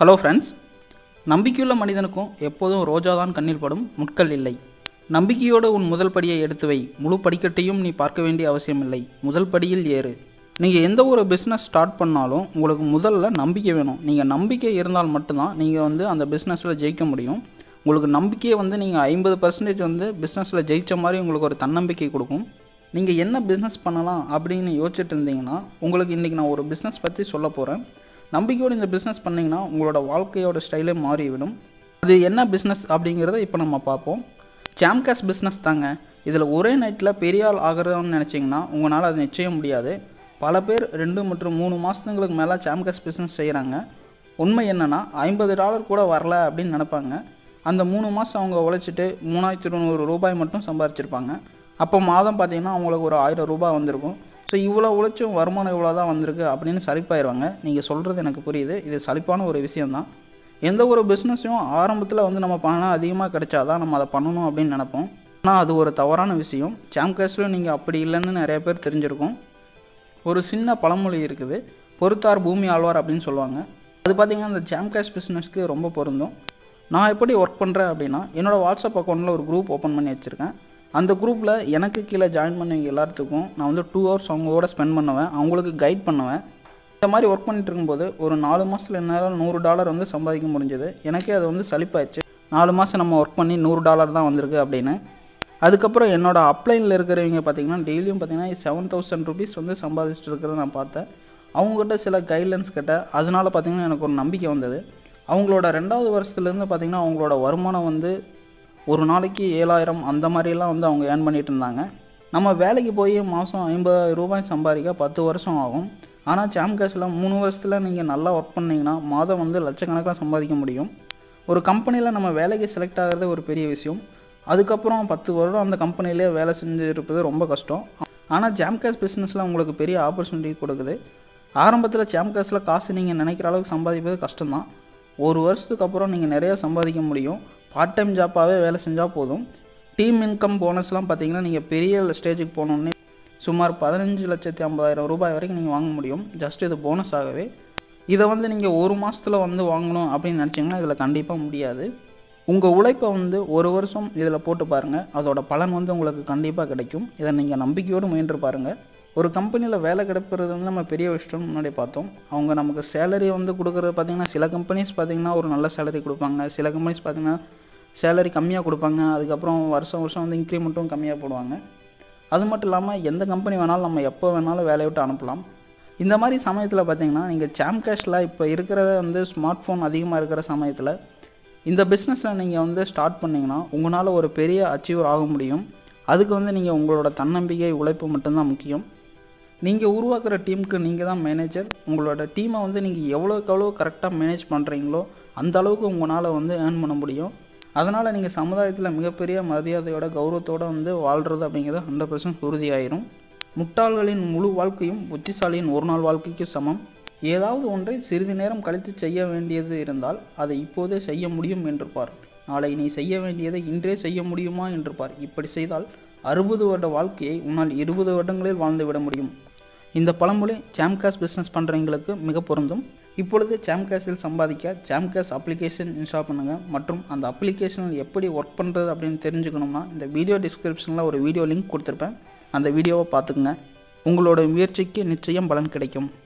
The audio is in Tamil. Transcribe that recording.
ஹலோ ஃப்ரெண்ட்ஸ் நம்பிக்கையுள்ள மனிதனுக்கும் எப்போதும் ரோஜா தான் கண்ணில் படும் முட்கள் இல்லை நம்பிக்கையோடு உன் முதல் படியை எடுத்து வை முழு படிக்கட்டையும் நீ பார்க்க வேண்டிய அவசியமில்லை முதல் படியில் ஏறு நீங்கள் எந்த ஒரு பிஸ்னஸ் ஸ்டார்ட் பண்ணாலும் உங்களுக்கு முதல்ல நம்பிக்கை வேணும் நீங்கள் நம்பிக்கை இருந்தால் மட்டும்தான் நீங்கள் வந்து அந்த பிஸ்னஸில் ஜெயிக்க முடியும் உங்களுக்கு நம்பிக்கையை வந்து நீங்கள் ஐம்பது பர்சன்டேஜ் வந்து பிஸ்னஸில் ஜெயித்த மாதிரி உங்களுக்கு ஒரு தன்னம்பிக்கை கொடுக்கும் நீங்கள் என்ன பிஸ்னஸ் பண்ணலாம் அப்படின்னு யோசிச்சுட்டு இருந்தீங்கன்னா உங்களுக்கு இன்றைக்கி நான் ஒரு பிஸ்னஸ் பற்றி சொல்ல போகிறேன் நம்பிக்கையோடு இந்த பிஸ்னஸ் பண்ணிங்கன்னா உங்களோட வாழ்க்கையோட ஸ்டைலே மாறிவிடும் அது என்ன பிஸ்னஸ் அப்படிங்கிறத இப்போ நம்ம பார்ப்போம் சாம்காஸ் பிஸ்னஸ் தாங்க இதில் ஒரே நைட்டில் பெரிய ஆள் ஆகிறதுன்னு நினச்சிங்கன்னா உங்களால் அது நிச்சயம் முடியாது பல பேர் ரெண்டு மற்றும் மூணு மாதங்களுக்கு மேலே சாம்காஸ் பிஸ்னஸ் செய்கிறாங்க உண்மை என்னென்னா ஐம்பது டாலர் கூட வரல அப்படின்னு நினைப்பாங்க அந்த மூணு மாதம் அவங்க உழைச்சிட்டு மூணாயிரத்தி தொண்ணூறு ரூபாய் மட்டும் சம்பாரிச்சிருப்பாங்க அப்போ மாதம் பார்த்தீங்கன்னா அவங்களுக்கு ஒரு ஆயிரம் ரூபாய் வந்திருக்கும் ஸோ இவ்வளோ உழைச்சும் வருமானம் இவ்வளோ தான் வந்திருக்கு அப்படின்னு சலிப்பாயிருவாங்க நீங்கள் சொல்கிறது எனக்கு புரியுது இது சலிப்பான ஒரு விஷயம்தான் எந்த ஒரு பிஸ்னஸையும் ஆரம்பத்தில் வந்து நம்ம பணம் அதிகமாக கிடைச்சாதான் நம்ம அதை பண்ணணும் அப்படின்னு நினைப்போம் ஆனால் அது ஒரு தவறான விஷயம் சாம்காஸ்லையும் நீங்கள் அப்படி இல்லைன்னு நிறைய பேர் தெரிஞ்சிருக்கும் ஒரு சின்ன பழமொழி இருக்குது பொறுத்தார் பூமி ஆழ்வார் அப்படின்னு சொல்லுவாங்க அது பார்த்தீங்கன்னா இந்த ஜாம்காஷ் பிஸ்னஸ்க்கு ரொம்ப பொருந்தும் நான் எப்படி ஒர்க் பண்ணுறேன் அப்படின்னா என்னோடய வாட்ஸ்அப் அக்கௌண்ட்டில் ஒரு குரூப் ஓப்பன் பண்ணி வச்சுருக்கேன் அந்த குரூப்பில் எனக்கு கீழே ஜாயின் பண்ணவங்க எல்லாத்துக்கும் நான் வந்து டூ ஹவர்ஸ் அவங்களோட ஸ்பெண்ட் பண்ணுவேன் அவங்களுக்கு கைட் பண்ணுவேன் இந்த மாதிரி ஒர்க் பண்ணிட்டு இருக்கும்போது ஒரு நாலு மாதத்தில் என்னால் நூறு டாலர் வந்து சம்பாதிக்க முடிஞ்சது எனக்கே அது வந்து சலிப்பாயிடுச்சு நாலு மாதம் நம்ம ஒர்க் பண்ணி நூறு டாலர் தான் வந்திருக்கு அப்படின்னு அதுக்கப்புறம் என்னோட அப்ளைனில் இருக்கிறவங்க பார்த்தீங்கன்னா டெய்லியும் பார்த்தீங்கன்னா செவன் தௌசண்ட் ருபீஸ் வந்து சம்பாதிச்சுட்டு இருக்கிறத நான் பார்த்தேன் அவங்ககிட்ட சில கைட்லைன்ஸ் கேட்ட அதனால பார்த்தீங்கன்னா எனக்கு ஒரு நம்பிக்கை வந்தது அவங்களோட ரெண்டாவது வருஷத்துலேருந்து பார்த்தீங்கன்னா அவங்களோட வருமானம் வந்து ஒரு நாளைக்கு ஏழாயிரம் அந்த மாதிரிலாம் வந்து அவங்க ஏர்ன் பண்ணிட்டு இருந்தாங்க நம்ம வேலைக்கு போய் மாதம் ஐம்பதாயிரம் ரூபாய் சம்பாதிக்க பத்து வருஷம் ஆகும் ஆனால் சாம்காஸில் மூணு வருஷத்தில் நீங்கள் நல்லா ஒர்க் பண்ணீங்கன்னா மாதம் வந்து லட்சக்கணக்காக சம்பாதிக்க முடியும் ஒரு கம்பெனியில் நம்ம வேலைக்கு செலக்ட் ஆகிறது ஒரு பெரிய விஷயம் அதுக்கப்புறம் பத்து வருடம் அந்த கம்பெனிலே வேலை செஞ்சு இருப்பது ரொம்ப கஷ்டம் ஆனால் ஜாம்காஸ் பிஸ்னஸில் உங்களுக்கு பெரிய ஆப்பர்ச்சுனிட்டி கொடுக்குது ஆரம்பத்தில் ஜாம்காஸில் காசு நீங்கள் நினைக்கிற அளவுக்கு சம்பாதிப்பது கஷ்டம்தான் ஒரு வருஷத்துக்கு அப்புறம் நீங்கள் நிறைய சம்பாதிக்க முடியும் பார்ட் டைம் ஜாப்பாகவே வேலை செஞ்சால் போதும் டீம் இன்கம் போனஸ்லாம் பார்த்தீங்கன்னா நீங்கள் பெரிய ஸ்டேஜுக்கு போனோடனே சுமார் பதினஞ்சு லட்சத்தி ஐம்பதாயிரம் ரூபாய் வரைக்கும் நீங்கள் வாங்க முடியும் ஜஸ்ட் இது போனஸ் ஆகவே இதை வந்து நீங்கள் ஒரு மாதத்தில் வந்து வாங்கணும் அப்படின்னு நினச்சிங்கன்னா இதில் கண்டிப்பாக முடியாது உங்கள் உழைப்பை வந்து ஒரு வருஷம் இதில் போட்டு பாருங்கள் அதோட பலன் வந்து உங்களுக்கு கண்டிப்பாக கிடைக்கும் இதை நீங்கள் நம்பிக்கையோடு முயன்று பாருங்கள் ஒரு கம்பெனியில் வேலை கிடைப்பது வந்து நம்ம பெரிய விஷயம் முன்னாடி பார்த்தோம் அவங்க நமக்கு சேலரி வந்து கொடுக்குறது பார்த்திங்கன்னா சில கம்பெனிஸ் பார்த்திங்கன்னா ஒரு நல்ல சேலரி கொடுப்பாங்க சில கம்பெனிஸ் பார்த்திங்கன்னா சேலரி கம்மியாக கொடுப்பாங்க அதுக்கப்புறம் வருஷம் வருஷம் வந்து இன்க்ரிமெண்ட்டும் கம்மியாக போடுவாங்க அது மட்டும் இல்லாமல் எந்த கம்பெனி வேணாலும் நம்ம எப்போ வேணாலும் வேலையை விட்டு அனுப்பலாம் இந்த மாதிரி சமயத்தில் பார்த்தீங்கன்னா நீங்கள் சாம் கேஷில் இப்போ இருக்கிற வந்து ஸ்மார்ட் ஃபோன் அதிகமாக இருக்கிற சமயத்தில் இந்த பிஸ்னஸில் நீங்கள் வந்து ஸ்டார்ட் பண்ணிங்கன்னா உங்களால் ஒரு பெரிய அச்சீவர் ஆக முடியும் அதுக்கு வந்து நீங்கள் உங்களோட தன்னம்பிக்கை உழைப்பு மட்டும்தான் முக்கியம் நீங்கள் உருவாக்குற டீமுக்கு நீங்கள் தான் மேனேஜர் உங்களோட டீமை வந்து நீங்கள் எவ்வளோக்கு எவ்வளோ கரெக்டாக மேனேஜ் பண்ணுறீங்களோ அந்த அளவுக்கு உங்களால் வந்து ஏர்ன் பண்ண முடியும் அதனால் நீங்கள் சமுதாயத்தில் மிகப்பெரிய மரியாதையோட கௌரவத்தோடு வந்து வாழ்கிறது அப்படிங்கிறது ஹண்ட்ரட் பர்சன்ட் உறுதியாயிரும் முட்டாள்களின் முழு வாழ்க்கையும் புத்திசாலியின் ஒரு நாள் வாழ்க்கைக்கு சமம் ஏதாவது ஒன்றை சிறிது நேரம் கழித்து செய்ய வேண்டியது இருந்தால் அதை இப்போதே செய்ய முடியும் என்று பார் நாளை நீ செய்ய வேண்டியதை இன்றே செய்ய முடியுமா என்று பார் இப்படி செய்தால் அறுபது வருட வாழ்க்கையை உன்னால் இருபது வருடங்களில் வாழ்ந்து விட முடியும் இந்த பழமொழி சாம்காஸ் பிஸ்னஸ் பண்ணுறவங்களுக்கு மிக பொருந்தும் இப்பொழுது சாம்காஸில் சம்பாதிக்க சாம்காஸ் அப்ளிகேஷன் இன்ஸ்டால் பண்ணுங்கள் மற்றும் அந்த அப்ளிகேஷனில் எப்படி ஒர்க் பண்ணுறது அப்படின்னு தெரிஞ்சுக்கணும்னா இந்த வீடியோ டிஸ்கிரிப்ஷனில் ஒரு வீடியோ லிங்க் கொடுத்துருப்பேன் அந்த வீடியோவை பார்த்துக்குங்க உங்களோட முயற்சிக்கு நிச்சயம் பலன் கிடைக்கும்